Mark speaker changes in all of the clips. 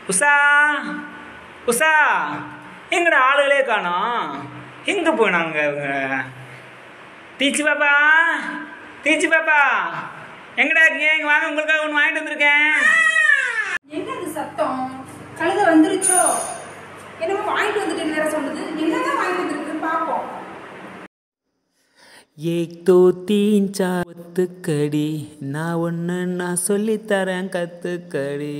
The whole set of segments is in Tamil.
Speaker 1: உஷா உஷா எங்கடா ஆளுகளே காணோம் எங்கே போனாங்க இவங்க டீச்சு பாப்பா டீச்சு பாப்பா எங்கடா இருக்கீங்க இங்கே வாங்க உங்களுக்காக ஒன்று வாங்கிட்டு வந்திருக்கேன்
Speaker 2: என்னது சத்தம் கழுத வந்துருச்சோ என்னமோ வாங்கிட்டு வந்துட்டு வேற சொல்லுது என்னதான் வாங்கிட்டு வந்திருக்குன்னு பார்ப்போம்
Speaker 1: ஏக் தோ தீன் சார் ஒத்துக்கடி நான் ஒன்று நான் சொல்லித்தரேன் கற்றுக்கடி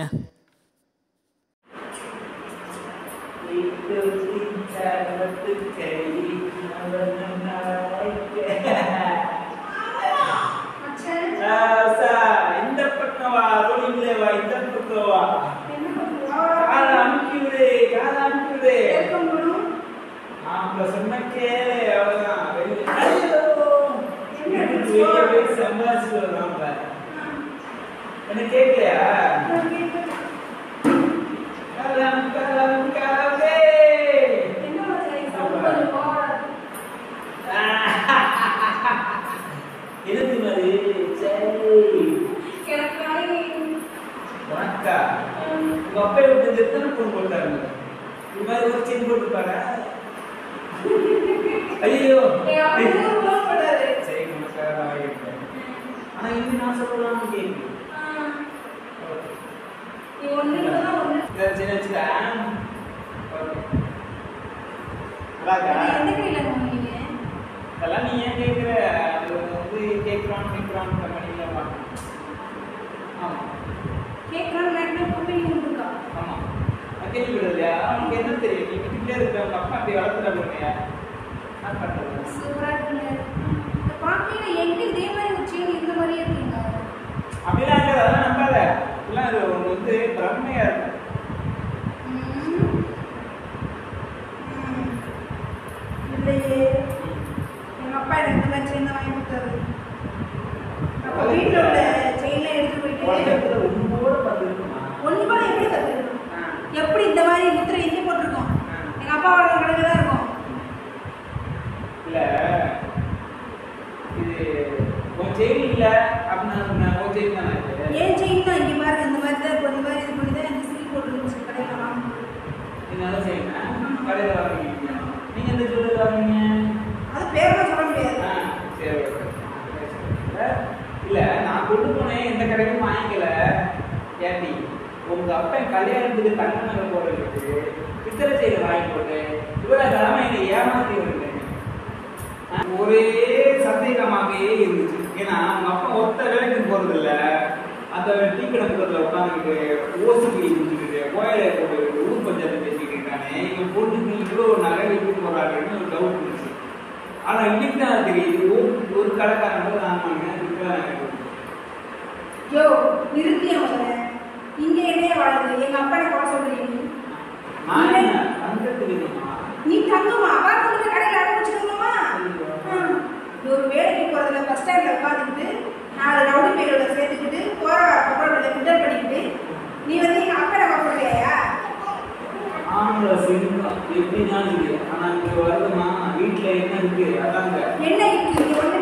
Speaker 1: இந்த பக்கம் வா ரோடிங்களே வா இந்த பக்கம் வா
Speaker 2: என்ன பண்ணுவா?
Speaker 1: காலை அமுக்கி விடு காலை அமுக்கி விடு
Speaker 2: கேட்க முடியும்?
Speaker 1: ஆம்பளை சொன்ன கேளு அவ்வளவுதான் வெளிய ஐயோ
Speaker 2: என்ன
Speaker 1: வீட்டுக்கு வெளிய போய் சம்பாதிச்சுட்டு வர்றான் பாரு. என்ன கேட்கலையா
Speaker 2: நான் கேட்க-
Speaker 1: காலை அமுக்கு, காலை அமுக்கு, காலே.
Speaker 2: என்ன மாதிரி சவுண்ட் வருவா?
Speaker 1: எழுது மாதிரி சரி
Speaker 2: எனக்கு நாளை,
Speaker 1: வணக்கா
Speaker 2: ம்,
Speaker 1: உங்க அப்பா விட்டு எத்தனை பொண்ணு போட்டாங்க இது மாதிரி ஒரு செயின் போட்டுப்பாங்க ஐயோ
Speaker 2: என் அப்பா ஒரு phone பண்ணாரு.
Speaker 1: சரி நமஸ்காரம் ஆகிட்டேன் ஆனா இது நான் சொல்லலாம் கேட்கு
Speaker 2: ஆ, நீ ஒண்ணு இல்லைன்னா ஒண்ணு.
Speaker 1: சரி வச்சுக்கா
Speaker 2: அது
Speaker 1: நல்லாக்கா
Speaker 2: எந்த கடையில வாங்குனீங்க?
Speaker 1: அதெல்லாம் நீ ஏன் கேட்குற அது வந்து கேட்குறான் கேட்குறான் கம்பெனியில் பார்க்கணும் ஆமாம்
Speaker 2: கேட்கறான்னு நினைக்கிறேன், company கொண்டு இருக்கா?
Speaker 1: ஆமாம் அது கேள்விப்பட்டது இல்லையா அவனுக்கு என்ன தெரியும் நீ வீட்டுக்குள்ளே இருக்கிற உங்க அப்பா அப்படி வளர்த்துட போறியா என்ன பண்ணுறது
Speaker 2: சூப்பரா இருக்குங்க. இந்த பாக்கையில எங்க இதே மாதிரி ஒரு chain இந்த மாதிரியே இருக்குங்க.
Speaker 1: அப்படிலாம் இருக்காது அதெல்லாம் நம்பாத இதெல்லாம் இது உனக்கு வந்து பிரம்மையா இருக்கும்
Speaker 2: ம். ம். இல்லையே. எங்க அப்பா எனக்கு இந்த மாதிரி chain தான் வாங்கி கொடுத்தாரு. அப்ப வீட்டுல உள்ள chain எல்லாம் எடுத்து போயிட்டு
Speaker 1: உலகத்துல உன்னோட பத்து இருக்குமா
Speaker 2: ஒண்ணு கூட எப்படி கத்துக்கணும்
Speaker 1: ஆ.
Speaker 2: எப்படி இந்த மாதிரி முத்திரை இங்கே போட்டிருக்கோம்
Speaker 1: ஆ.
Speaker 2: எங்க அப்பாவோட கணக்கு தான் இருக்கும்
Speaker 1: இல்ல இது உன் செயின் இல்ல அப்படின்னு நான் உன் செயின் தானே இது
Speaker 2: ஏன் செயின் தான் இங்க பாருங்க இந்த மாதிரி தான் இருக்கும் இந்த மாதிரி இது பண்ணி தான் எனக்கு சீல் போட்டுருந்துச்சு கடையில் வாங்கும்போது
Speaker 1: நீங்க அதை செய்யுங்க கடையில் வாங்குவீங்க நீங்க எந்த ஜுவல்லரி வாங்குவீங்க
Speaker 2: அது பேரெல்லாம் சொல்ல முடியாது
Speaker 1: ஆ, சரி ஓகே. இல்ல நான் கொண்டு போனேன் எந்த கடைக்கும் வாங்கிக்கல ஏண்டி உங்க அப்பா கல்யாணத்துக்கு தங்க நகை போடுறதுக்கு பித்தளை செயின் வாங்கி போட்டு இவ்வளவு கிழமை என்னை ஏமாத்தி விடுங்க ஒரே சந்தேகமாகவே இருந்துச்சு ஏன்னா உங்க அப்பா ஒத்த வேலைக்கு போறது இல்ல அந்த டீ கிடப்புறதுல உட்காந்துக்கிட்டு ஓசு கிளி குடிச்சுக்கிட்டு கோயில போட்டு ஊர் பஞ்சாயத்து பேசிக்கிட்டு இருக்கானே எங்க பொண்ணுக்கு இவ்வளவு நகை விட்டு போறாங்கன்னு ஒரு டவுட் இருந்துச்சு ஆனா இன்னைக்கு தான் தெரியுது ஒரு ஒரு கடைக்காரன் கூட நான் வாங்கினேன்
Speaker 2: யோ நிறுத்திய முதல்ல இங்க என்னைய வாழுது எங்க அப்பா குறை சொல்றீங்க நீ.
Speaker 1: நான் என்ன தங்கத்துக்கு தெரியுமா
Speaker 2: நீ தங்கமா அப்பா கொண்டு போய் கடையில் அடை வச்சுக்கணுமா ஒரு வேலைக்கு போறதுல பஸ் ஸ்டாண்ட்ல உட்காந்துக்கிட்டு நாலு ரவுடி பேரோட சேர்த்துக்கிட்டு போற கப்பலோட கிண்டல் பண்ணிக்கிட்டு நீ வந்து எங்க அப்பா குறை சொல்றியா
Speaker 1: ஆம்பளை சிங்கம் எப்படினாலும் இருக்கு ஆனா இங்க வருதுமா வீட்டுல என்ன இருக்கு அதாங்க
Speaker 2: என்ன இருக்கு இங்க ஒண்ணு